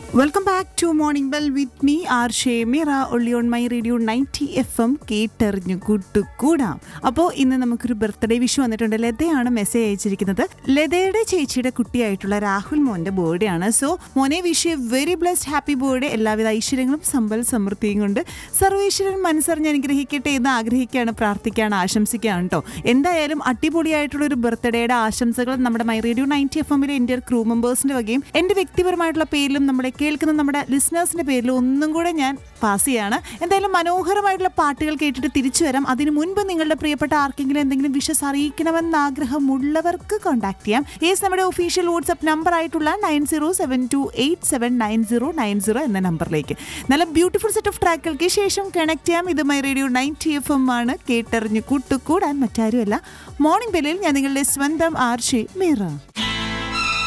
welcome back to morning bell with me R ഷേമിറ ഒള്ളി on my radio ninety F M കേട്ടറിഞ്ഞു കൂട്ടുകൂടാം അപ്പോൾ ഇന്ന് നമുക്കൊരു ബർത്ത്ഡേ വിഷു വന്നിട്ടുണ്ട് ലതയാണ് മെസ്സേജ് അയച്ചിരിക്കുന്നത് ലതയുടെ ചേച്ചിയുടെ കുട്ടിയായിട്ടുള്ള രാഹുൽ മോന്റെ ബർത്ത്ഡേ ആണ് സോ മോനെ wish a very blessed happy birthday എല്ലാവിധ ഐശ്വര്യങ്ങളും സമ്പൽ സമൃദ്ധിയും കൊണ്ട് സർവേശ്വരൻ മനസ്സറിഞ്ഞ് അനുഗ്രഹിക്കട്ടെ എന്ന് ആഗ്രഹിക്കുകയാണ് പ്രാർത്ഥിക്കുകയാണ് ആശംസിക്കുകയാണ് കേട്ടോ എന്തായാലും അടിപൊളിയായിട്ടുള്ള ഒരു ബർത്ത്ഡേയുടെ ആശംസകൾ നമ്മുടെ മൈ റേഡിയോ നയൻറ്റി എഫ് എമ്മിലെ എൻ്റെ ക്രൂ മെമ്പേഴ്സിന്റെ വകയും എൻ്റെ വ്യക്തിപരമായിട്ടുള്ള പേരിലും നമ്മുടെ കേൾക്കുന്ന നമ്മുടെ ലിസണേഴ്സിന്റെ പേരിലും ഒന്നും കൂടെ ഞാൻ പാസ് ചെയ്യാണ് എന്തായാലും മനോഹരമായിട്ടുള്ള പാട്ടുകൾ കേട്ടിട്ട് തിരിച്ചു വരാം അതിനു മുൻപ് നിങ്ങളുടെ പ്രിയപ്പെട്ട ആർക്കെങ്കിലും എന്തെങ്കിലും വിഷസ് അറിയിക്കണമെന്ന് ആഗ്രഹമുള്ളവർക്ക് കോൺടാക്ട് ചെയ്യാം യേസ് നമ്മുടെ ഒഫീഷ്യൽ വാട്സ്ആപ്പ് നമ്പർ ആയിട്ടുള്ള nine zero seven two eight seven nine zero nine zero എന്ന നമ്പറിലേക്ക് നല്ല ബ്യൂട്ടിഫുൾ സെറ്റ് ഓഫ് ട്രാക്കുകൾക്ക് ശേഷം കണക്ട് ചെയ്യാം ഇത് my radio ninety F M ആണ് കേട്ടറിഞ്ഞ് കൂട്ടുകൂടാൻ മറ്റാരുമല്ല മോർണിംഗ് ബെല്ലിൽ ഞാൻ നിങ്ങളുടെ സ്വന്തം ആർഷി മീറ